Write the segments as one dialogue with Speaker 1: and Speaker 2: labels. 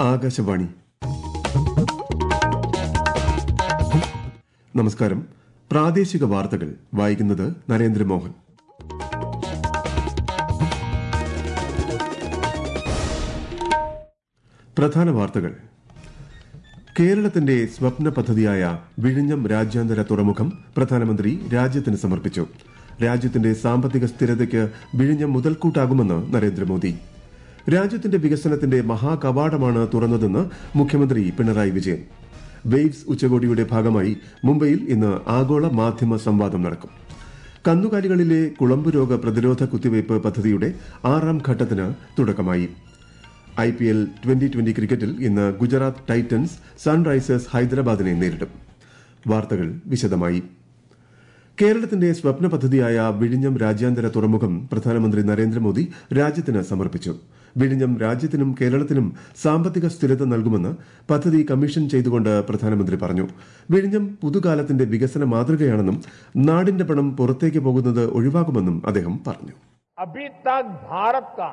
Speaker 1: ആകാശവാണി നമസ്കാരം പ്രാദേശിക വാർത്തകൾ വായിക്കുന്നത് നരേന്ദ്രമോഹൻ പ്രധാന വാർത്തകൾ കേരളത്തിന്റെ സ്വപ്ന പദ്ധതിയായ വിഴിഞ്ഞം രാജ്യാന്തര തുറമുഖം പ്രധാനമന്ത്രി രാജ്യത്തിന് സമർപ്പിച്ചു രാജ്യത്തിന്റെ സാമ്പത്തിക സ്ഥിരതയ്ക്ക് വിഴിഞ്ഞം മുതൽക്കൂട്ടാകുമെന്ന് നരേന്ദ്രമോദി രാജ്യത്തിന്റെ വികസനത്തിന്റെ മഹാകവാടമാണ് തുറന്നതെന്ന് മുഖ്യമന്ത്രി പിണറായി വിജയൻ വെയ്വ്സ് ഉച്ചകോടിയുടെ ഭാഗമായി മുംബൈയിൽ ഇന്ന് ആഗോള മാധ്യമ സംവാദം നടക്കും കന്നുകാലികളിലെ കുളമ്പ് രോഗ പ്രതിരോധ കുത്തിവയ്പ് പദ്ധതിയുടെ ആറാം ഘട്ടത്തിന് തുടക്കമായി I P L twenty twenty ക്രിക്കറ്റിൽ ഇന്ന് ഗുജറാത്ത് ടൈറ്റൻസ് സൺറൈസേഴ്സ് ഹൈദരാബാദിനെ നേരിടും വാർത്തകൾ വിശദമായി കേരളത്തിന്റെ സ്വപ്ന പദ്ധതിയായ വിഴിഞ്ഞം രാജ്യാന്തര തുറമുഖം പ്രധാനമന്ത്രി നരേന്ദ്രമോദി രാജ്യത്തിന് സമർപ്പിച്ചു വിഴിഞ്ഞം രാജ്യത്തിനും കേരളത്തിനും സാമ്പത്തിക സ്ഥിരത നൽകുമെന്ന് പദ്ധതി കമ്മീഷൻ ചെയ്തുകൊണ്ട് പ്രധാനമന്ത്രി പറഞ്ഞു വിഴിഞ്ഞം പുതുകാലത്തിന്റെ വികസന മാതൃകയാണെന്നും നാടിന്റെ പണം പുറത്തേക്ക് പോകുന്നത് ഒഴിവാകുമെന്നും അദ്ദേഹം പറഞ്ഞു
Speaker 2: अभी तक भारत का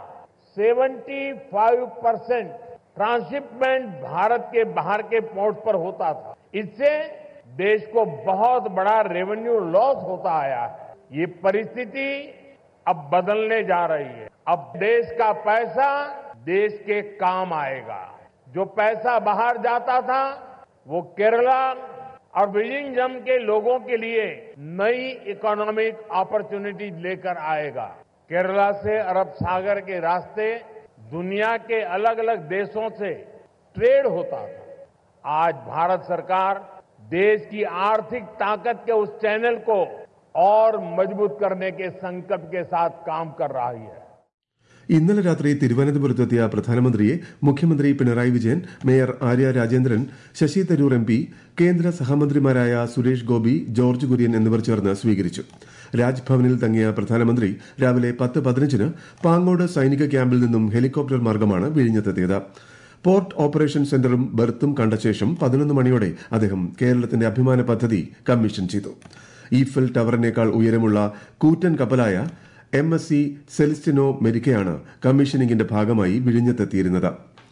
Speaker 2: 75 परसेंट ट्रांसशिपमेंट भारत के बाहर के पोर्ट पर होता था इससे देश को बहुत बड़ा रेवेन्यू लॉस होता आया है ये परिस्थिति अब बदलने जा रही है अब देश का पैसा देश के काम आएगा जो पैसा बाहर जाता था वो केरला और विलिंगम के लोगों के लिए नई इकोनॉमिक अपॉर्चुनिटी लेकर आएगा केरला से अरब सागर के रास्ते दुनिया के अलग अलग देशों से ट्रेड होता था आज भारत सरकार देश की आर्थिक ताकत के उस चैनल को और मजबूत करने के संकल्प के साथ काम कर रही है
Speaker 1: ഇന്നലെ രാത്രി തിരുവനന്തപുരത്തെത്തിയ പ്രധാനമന്ത്രിയെ മുഖ്യമന്ത്രി Pinarayi Vijayan mayor Arya Rajendran Shashi Tharoor M P കേന്ദ്ര സഹമന്ത്രിമാരായ സുരേഷ് ഗോപി ജോർജ് കുര്യൻ എന്നിവർ ചേർന്ന് സ്വീകരിച്ചു രാജ്ഭവനിൽ തങ്ങിയ പ്രധാനമന്ത്രി രാവിലെ പത്ത് പതിനഞ്ചിന് പാങ്ങോട് സൈനിക ക്യാമ്പിൽ നിന്നും ഹെലികോപ്റ്റർ മാർഗമാണ് വിഴിഞ്ഞത്തെത്തിയത് പോർട്ട് ഓപ്പറേഷൻ സെന്ററും ബർത്തും കണ്ട ശേഷം പതിനൊന്ന് മണിയോടെ അദ്ദേഹം കേരളത്തിന്റെ അഭിമാന പദ്ധതി കമ്മീഷൻ ചെയ്തു ഈഫൽ ടവറിനേക്കാൾ ഉയരമുള്ള കൂറ്റൻ കപ്പലായ എം എസ് സി സെലിസ്റ്റിനോ മെരിക്കയാണ് കമ്മീഷനിംഗിന്റെ ഭാഗമായി വിഴിഞ്ഞത്തെത്തിയിരുന്നത്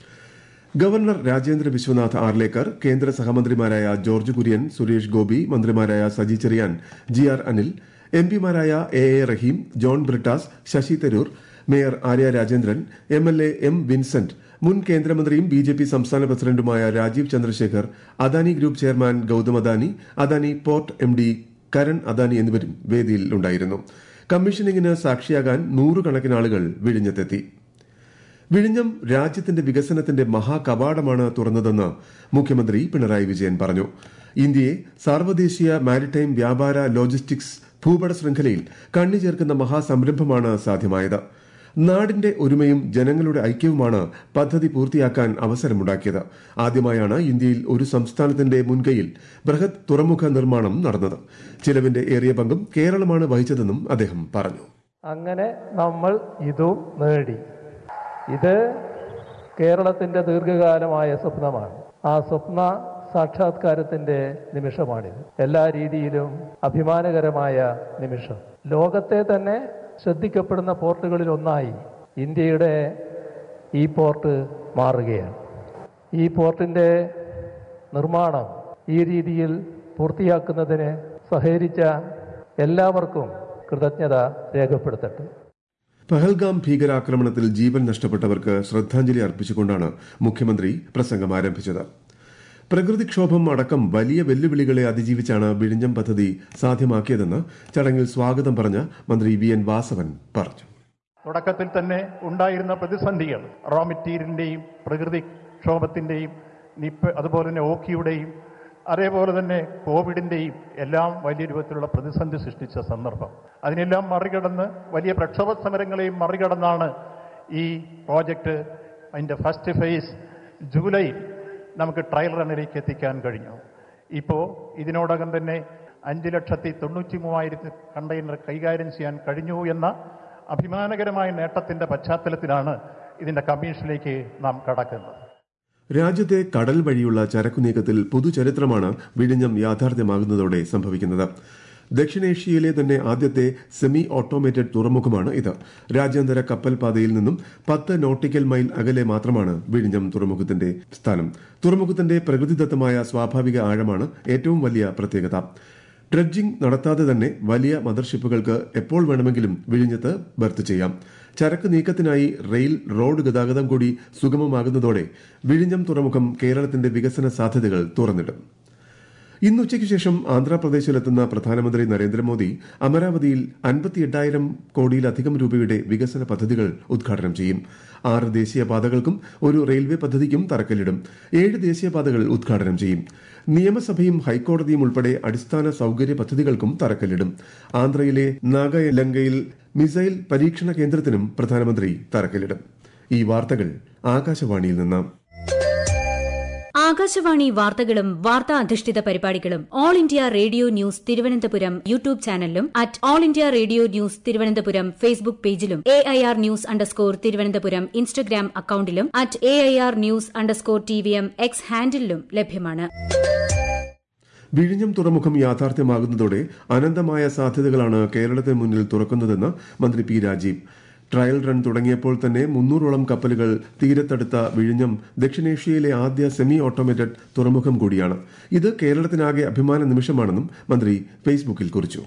Speaker 1: ഗവർണർ രാജേന്ദ്ര വിശ്വനാഥ് ആർലേക്കർ കേന്ദ്ര സഹമന്ത്രിമാരായ ജോർജ് കുര്യൻ സുരേഷ് ഗോപി മന്ത്രിമാരായ Saji Cherian G R Anil M പിമാരായ A A Rahim John Brittas Shashi Tharoor mayor Arya Rajendran M L A M Vincent മുൻ കേന്ദ്രമന്ത്രിയും ബി ജെ പി സംസ്ഥാന പ്രസിഡന്റുമായ Rajeev Chandrasekhar Adani group chairman Gautam Adani Adani port M D Karan Adani എന്നിവരും വേദിയിൽ ഉണ്ടായിരുന്നു കമ്മീഷനിങ്ങിന് സാക്ഷിയാകാൻ നൂറുകണക്കിന് ആളുകൾ വിഴിഞ്ഞത്തെത്തി വിഴിഞ്ഞം രാജ്യത്തിന്റെ വികസനത്തിന്റെ മഹാകവാടമാണ് തുറന്നതെന്ന് മുഖ്യമന്ത്രി പിണറായി വിജയൻ പറഞ്ഞു ഇന്ത്യയെ സാർവദേശീയ മാരിടൈം വ്യാപാര ലോജിസ്റ്റിക്സ് ഭൂപട ശൃംഖലയിൽ കണ്ണി ചേർക്കുന്ന മഹാസംരംഭമാണ് സാധ്യമായത് നാടിന്റെ ഒരുമയും ജനങ്ങളുടെ ഐക്യവുമാണ് പദ്ധതി പൂർത്തിയാക്കാൻ അവസരമുണ്ടാക്കിയത് ആദ്യമായാണ് ഇന്ത്യയിൽ ഒരു സംസ്ഥാനത്തിന്റെ മുൻകൈയിൽ ബൃഹത് തുറമുഖ നിർമ്മാണം നടന്നത് ചിലവിന്റെ ഏറിയ പങ്കും കേരളമാണ് വഹിച്ചതെന്നും അദ്ദേഹം പറഞ്ഞു
Speaker 3: അങ്ങനെ നമ്മൾ ഇതും നേടി ഇത് കേരളത്തിൻ്റെ ദീർഘകാലമായ സ്വപ്നമാണ് ആ സ്വപ്ന സാക്ഷാത്കാരത്തിൻ്റെ നിമിഷമാണിത് എല്ലാ രീതിയിലും അഭിമാനകരമായ നിമിഷം ലോകത്തെ തന്നെ ശ്രദ്ധിക്കപ്പെടുന്ന പോർട്ടുകളിൽ ഒന്നായി ഇന്ത്യയുടെ ഈ പോർട്ട് മാറുകയാണ് ഈ പോർട്ടിൻ്റെ നിർമ്മാണം ഈ രീതിയിൽ പൂർത്തിയാക്കുന്നതിന് സഹകരിച്ച എല്ലാവർക്കും കൃതജ്ഞത രേഖപ്പെടുത്തട്ടെ
Speaker 1: പഹൽഗാം ഭീകരാക്രമണത്തിൽ ജീവൻ നഷ്ടപ്പെട്ടവർക്ക് ശ്രദ്ധാഞ്ജലി അർപ്പിച്ചുകൊണ്ടാണ് മുഖ്യമന്ത്രി പ്രസംഗം ആരംഭിച്ചത് പ്രകൃതിക്ഷോഭം അടക്കം വലിയ വെല്ലുവിളികളെ അതിജീവിച്ചാണ് വിഴിഞ്ഞം പദ്ധതി സാധ്യമാക്കിയതെന്ന് ചടങ്ങിൽ സ്വാഗതം പറഞ്ഞ മന്ത്രി വി എൻ വാസവൻ പറഞ്ഞു
Speaker 4: തുടക്കത്തിൽ തന്നെ ഉണ്ടായിരുന്ന പ്രതിസന്ധികൾ റോ മെറ്റീരിയലിൻ്റെയും പ്രകൃതിക്ഷോഭത്തിൻ്റെയും നിപ്പ് അതുപോലെ തന്നെ ഓക്കിയുടെയും അതേപോലെ തന്നെ കോവിഡിൻ്റെയും എല്ലാം വലിയ രൂപത്തിലുള്ള പ്രതിസന്ധി സൃഷ്ടിച്ച സന്ദർഭം അതിനെല്ലാം മറികടന്ന് വലിയ പ്രക്ഷോഭ സമരങ്ങളെയും മറികടന്നാണ് ഈ പ്രോജക്റ്റ് അതിൻ്റെ ഫസ്റ്റ് ഫേസ് ജൂലൈയിൽ നമുക്ക് ട്രയൽ റണ്ണിലേക്ക് എത്തിക്കാൻ കഴിഞ്ഞു ഇപ്പോൾ ഇതിനോടകം തന്നെ അഞ്ച് ലക്ഷത്തി തൊണ്ണൂറ്റി മൂവായിരത്തി കണ്ടെയ്നർ കൈകാര്യം ചെയ്യാൻ കഴിഞ്ഞു എന്ന അഭിമാനകരമായ നേട്ടത്തിൻ്റെ പശ്ചാത്തലത്തിലാണ് ഇതിൻ്റെ കമ്മീഷനിലേക്ക് നാം കടക്കുന്നത്
Speaker 1: രാജ്യത്തെ കടൽ വഴിയുള്ള ചരക്കു നീക്കത്തിൽ പുതുചരിത്രമാണ് വിഴിഞ്ഞം യാഥാർത്ഥ്യമാകുന്നതോടെ സംഭവിക്കുന്നത് ദക്ഷിണേഷ്യയിലെ തന്നെ ആദ്യത്തെ സെമി ഓട്ടോമേറ്റഡ് തുറമുഖമാണ് ഇത് രാജ്യാന്തര കപ്പൽ പാതയിൽ നിന്നും പത്ത് നോട്ടിക്കൽ മൈൽ അകലെ മാത്രമാണ് വിഴിഞ്ഞം തുറമുഖത്തിന്റെ സ്ഥാനം തുറമുഖത്തിന്റെ പ്രകൃതിദത്തമായ സ്വാഭാവിക ആഴമാണ് ഏറ്റവും വലിയ പ്രത്യേകത ഡ്രഡ്ജിംഗ് നടത്താതെ തന്നെ വലിയ മദർഷിപ്പുകൾക്ക് എപ്പോൾ വേണമെങ്കിലും വിഴിഞ്ഞത്ത് ബർത്ത് ചെയ്യാം ചരക്ക് നീക്കത്തിനായി റെയിൽ റോഡ് ഗതാഗതം കൂടി സുഗമമാകുന്നതോടെ വിഴിഞ്ഞം തുറമുഖം കേരളത്തിന്റെ വികസന സാധ്യതകൾ തുറന്നിടും ഇന്ന് ഉച്ചയ്ക്ക് ശേഷം ആന്ധ്രാപ്രദേശിലെത്തുന്ന പ്രധാനമന്ത്രി നരേന്ദ്രമോദി അമരാവതിയിൽ അൻപത്തി എട്ടായിരം കോടിയിലധികം രൂപയുടെ വികസന പദ്ധതികൾ ഉദ്ഘാടനം ചെയ്യും ആറ് ദേശീയപാതകൾക്കും ഒരു റെയിൽവേ പദ്ധതിക്കും തറക്കല്ലിടും ഏഴ് ദേശീയപാതകൾ ഉദ്ഘാടനം ചെയ്യും നിയമസഭയും ഹൈക്കോടതിയും ഉൾപ്പെടെ അടിസ്ഥാന സൌകര്യ പദ്ധതികൾക്കും തറക്കല്ലിടും ആന്ധ്രയിലെ നാഗലങ്കയിൽ മിസൈൽ പരീക്ഷണ കേന്ദ്രത്തിനും പ്രധാനമന്ത്രി തറക്കല്ലിടും ഈ വാർത്തകൾ ആകാശവാണിയിൽ നിന്ന്
Speaker 5: ആകാശവാണി വാർത്തകളും വാർത്താ അധിഷ്ഠിത പരിപാടികളും All India Radio news Thiruvananthapuram YouTube ചാനലിലും at All India Radio news Thiruvananthapuram Facebook പേജിലും A I R news underscore Thiruvananthapuram Instagram അക്കൌണ്ടിലും at A I R news underscore T V M X ഹാൻഡിലും ലഭ്യമാണ്
Speaker 1: വിഴിഞ്ഞം തുറമുഖം യാഥാർത്ഥ്യമാകുന്നതോടെ അനന്തമായ സാധ്യതകളാണ് കേരളത്തിന് മുന്നിൽ തുറക്കുന്നതെന്ന് മന്ത്രി പി രാജീവ് ട്രയൽ റൺ തുടങ്ങിയപ്പോൾ തന്നെ മുന്നൂറോളം കപ്പലുകൾ തീരത്തടുത്ത വിഴിഞ്ഞം ദക്ഷിണേഷ്യയിലെ ആദ്യ സെമി ഓട്ടോമേറ്റഡ് തുറമുഖം കൂടിയാണ് ഇത് കേരളത്തിനാകെ അഭിമാന നിമിഷമാണെന്നും മന്ത്രി ഫേസ്ബുക്കിൽ കുറിച്ചു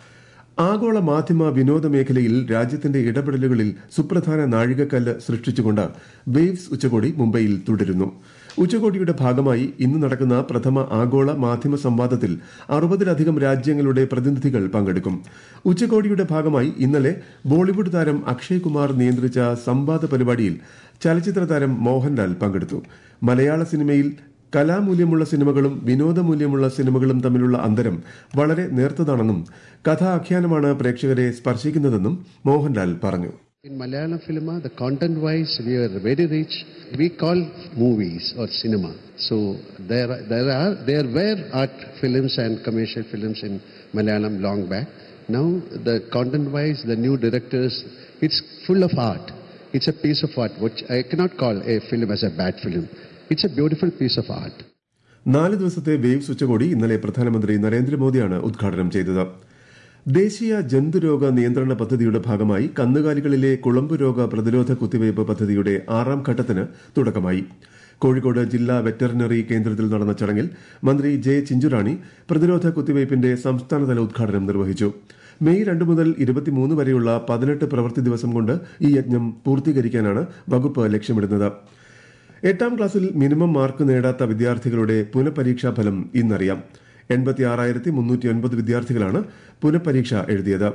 Speaker 1: ആഗോള മാധ്യമ വിനോദ മേഖലയിൽ രാജ്യത്തിന്റെ ഇടപെടലുകളിൽ സുപ്രധാന നാഴികക്കല്ല് സൃഷ്ടിച്ചുകൊണ്ട് വേവ്സ് ഉച്ചകോടി മുംബൈയിൽ തുടരുന്നു ഉച്ചകോടിയുടെ ഭാഗമായി ഇന്ന് നടക്കുന്ന പ്രഥമ ആഗോള മാധ്യമ സംവാദത്തിൽ അറുപതിലധികം രാജ്യങ്ങളുടെ പ്രതിനിധികൾ പങ്കെടുക്കും ഉച്ചകോടിയുടെ ഭാഗമായി ഇന്നലെ ബോളിവുഡ് താരം അക്ഷയ് കുമാർ നിയന്ത്രിച്ച സംവാദ പരിപാടിയിൽ ചലച്ചിത്ര താരം മോഹൻലാൽ പങ്കെടുത്തു മലയാള സിനിമയിൽ കലാമൂല്യമുള്ള സിനിമകളും വിനോദമൂല്യമുള്ള സിനിമകളും തമ്മിലുള്ള അന്തരം വളരെ നേർത്തതാണെന്നും കഥാഖ്യാനമാണ് പ്രേക്ഷകരെ സ്പർശിക്കുന്നതെന്നും മോഹൻലാൽ പറഞ്ഞു
Speaker 6: In Malayalam film, the content-wise, we are very rich. We call movies or cinema. So there, there are, there were art films and commercial films in Malayalam long back. Now, the content-wise, the new directors, it's full of art. It's a piece of art, which I cannot call a film as a bad film. It's a beautiful piece of art.
Speaker 1: നാല് ദിവസത്തെ waves ഉച്ചകോടി ഇന്നലെ പ്രധാനമന്ത്രി നരേന്ദ്രമോദിയാണ് ഉദ്ഘാടനം ചെയ്തത് ദേശീയ ജന്തുരോഗ നിയന്ത്രണ പദ്ധതിയുടെ ഭാഗമായി കന്നുകാലികളിലെ കുളമ്പ് രോഗ പ്രതിരോധ കുത്തിവയ്പ് പദ്ധതിയുടെ ആറാം ഘട്ടത്തിന് തുടക്കമായി കോഴിക്കോട് ജില്ലാ വെറ്ററിനറി കേന്ദ്രത്തിൽ നടന്ന ചടങ്ങിൽ മന്ത്രി ജെ ചിഞ്ചുറാണി പ്രതിരോധ കുത്തിവയ്പിന്റെ സംസ്ഥാനതല ഉദ്ഘാടനം നിർവഹിച്ചു മെയ് രണ്ട് മുതൽ ഇരുപത്തിമൂന്ന് വരെയുള്ള പതിനെട്ട് പ്രവൃത്തി ദിവസം കൊണ്ട് ഈ യജ്ഞം പൂർത്തീകരിക്കാനാണ് വകുപ്പ് ലക്ഷ്യമിടുന്നത് എട്ടാം ക്ലാസ്സിൽ മിനിമം മാർക്ക് നേടാത്ത വിദ്യാർത്ഥികളുടെ പുനഃപരീക്ഷാ ഫലം ഇന്നറിയാം എൺപത്തി ആറായിരത്തി മുന്നൂറ്റി ഒൻപത് വിദ്യാർത്ഥികളാണ് പുനഃപരീക്ഷ എഴുതിയത്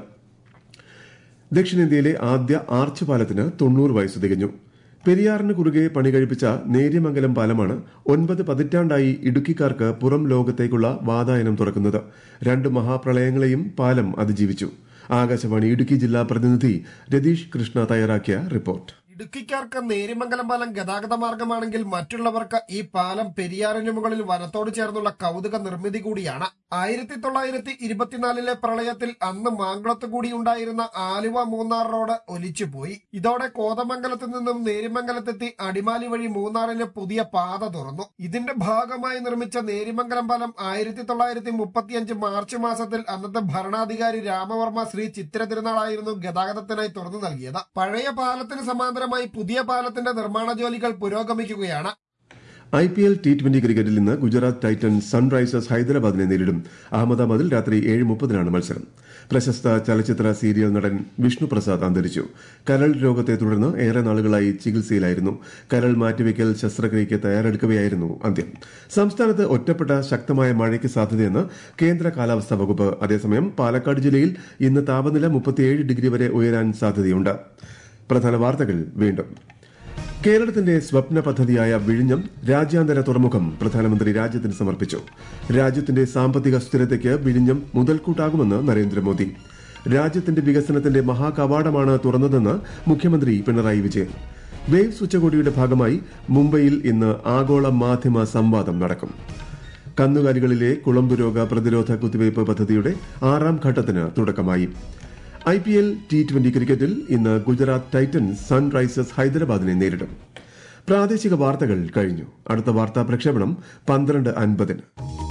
Speaker 1: ദക്ഷിണേന്ത്യയിലെ ആദ്യ ആർച്ച് പാലത്തിന് തൊണ്ണൂറ് വയസ്സ് തികഞ്ഞു പെരിയാറിന് കുറുകെ പണി കഴിപ്പിച്ച നേര്യമംഗലം പാലമാണ് ഒൻപത് പതിറ്റാണ്ടായി ഇടുക്കിക്കാർക്ക് പുറം ലോകത്തേക്കുള്ള വാതായനം തുറക്കുന്നത് രണ്ട് മഹാപ്രളയങ്ങളെയും പാലം അതിജീവിച്ചു ആകാശവാണി ഇടുക്കി ജില്ലാ പ്രതിനിധി രതീഷ് കൃഷ്ണ തയ്യാറാക്കിയ റിപ്പോർട്ട്
Speaker 7: ഇടുക്കിക്കാർക്ക് നേരിമംഗലം പാലം ഗതാഗത മാർഗമാണെങ്കിൽ മറ്റുള്ളവർക്ക് ഈ പാലം പെരിയാറിന് മുകളിൽ വനത്തോട് ചേർന്നുള്ള കൗതുക നിർമ്മിതി കൂടിയാണ് ആയിരത്തി തൊള്ളായിരത്തി ഇരുപത്തിനാലിലെ പ്രളയത്തിൽ അന്ന് മാങ്കുളത്ത് കൂടി ഉണ്ടായിരുന്ന ആലുവ മൂന്നാർ റോഡ് ഒലിച്ചുപോയി ഇതോടെ കോതമംഗലത്ത് നിന്നും നേരിമംഗലത്തെത്തി അടിമാലി വഴി മൂന്നാറിന് പുതിയ പാത തുറന്നു ഇതിന്റെ ഭാഗമായി നിർമ്മിച്ച നേരിമംഗലം പാലം ആയിരത്തി തൊള്ളായിരത്തി മുപ്പത്തിയഞ്ച് മാർച്ച് മാസത്തിൽ അന്നത്തെ ഭരണാധികാരി രാമവർമ്മ ശ്രീ ചിത്തിര തിരുനാളായിരുന്നു ഗതാഗതത്തിനായി തുറന്നു നൽകിയത് പഴയ പാലത്തിന് സമാന്തരമായി പുതിയ പാലത്തിന്റെ നിർമ്മാണ ജോലികൾ പുരോഗമിക്കുകയാണ്
Speaker 1: I P L T twenty ക്രിക്കറ്റിൽ ഇന്ന് ഗുജറാത്ത് ടൈറ്റൻസ് സൺറൈസേഴ്സ് ഹൈദരാബാദിനെ നേരിടും അഹമ്മദാബാദിൽ രാത്രി ഏഴ് മുപ്പതിനാണ് മത്സരം പ്രശസ്ത ചലച്ചിത്ര സീരിയൽ നടൻ വിഷ്ണു പ്രസാദ് അന്തരിച്ചു കരൾ രോഗത്തെ തുടർന്ന് ഏറെ നാളുകളായി ചികിത്സയിലായിരുന്നു കരൾ മാറ്റിവെക്കൽ ശസ്ത്രക്രിയയ്ക്ക് തയ്യാറെടുക്കവെയായിരുന്നു അന്ത്യം സംസ്ഥാനത്ത് ഒറ്റപ്പെട്ട ശക്തമായ മഴയ്ക്ക് സാധ്യതയെന്ന് കേന്ദ്ര കാലാവസ്ഥാ വകുപ്പ് അതേസമയം പാലക്കാട് ജില്ലയിൽ ഇന്ന് താപനില മുപ്പത്തിയേഴ് ഡിഗ്രി വരെ ഉയരാൻ സാധ്യതയുണ്ട് പ്രധാന വാർത്തകൾ വീണ്ടും കേരളത്തിന്റെ സ്വപ്ന പദ്ധതിയായ വിഴിഞ്ഞം രാജ്യാന്തര തുറമുഖം പ്രധാനമന്ത്രി രാജ്യത്തിന് സമർപ്പിച്ചു രാജ്യത്തിന്റെ സാമ്പത്തിക സ്ഥിരതയ്ക്ക് വിഴിഞ്ഞം മുതൽക്കൂട്ടാകുമെന്ന് നരേന്ദ്രമോദി രാജ്യത്തിന്റെ വികസനത്തിന്റെ മഹാകവാടമാണ് തുറന്നതെന്ന് മുഖ്യമന്ത്രി പിണറായി വിജയൻ വേവ്സ് ഉച്ചകോടിയുടെ ഭാഗമായി മുംബൈയിൽ ഇന്ന് ആഗോള മാധ്യമ സംവാദം നടക്കും കന്നുകാലികളിലെ കുളമ്പ് രോഗ പ്രതിരോധ കുത്തിവയ്പ് പദ്ധതിയുടെ ആറാം ഘട്ടത്തിന് തുടക്കമായി I P L T twenty ക്രിക്കറ്റിൽ ഇന്ന് ഗുജറാത്ത് ടൈറ്റൻസ് സൺറൈസേഴ്സ് ഹൈദരാബാദിനെ നേരിടും പ്രാദേശിക വാർത്തകൾ കഴിഞ്ഞു അടുത്ത വാർത്താ പ്രക്ഷേപണം പന്ത്രണ്ട് അൻപതിന്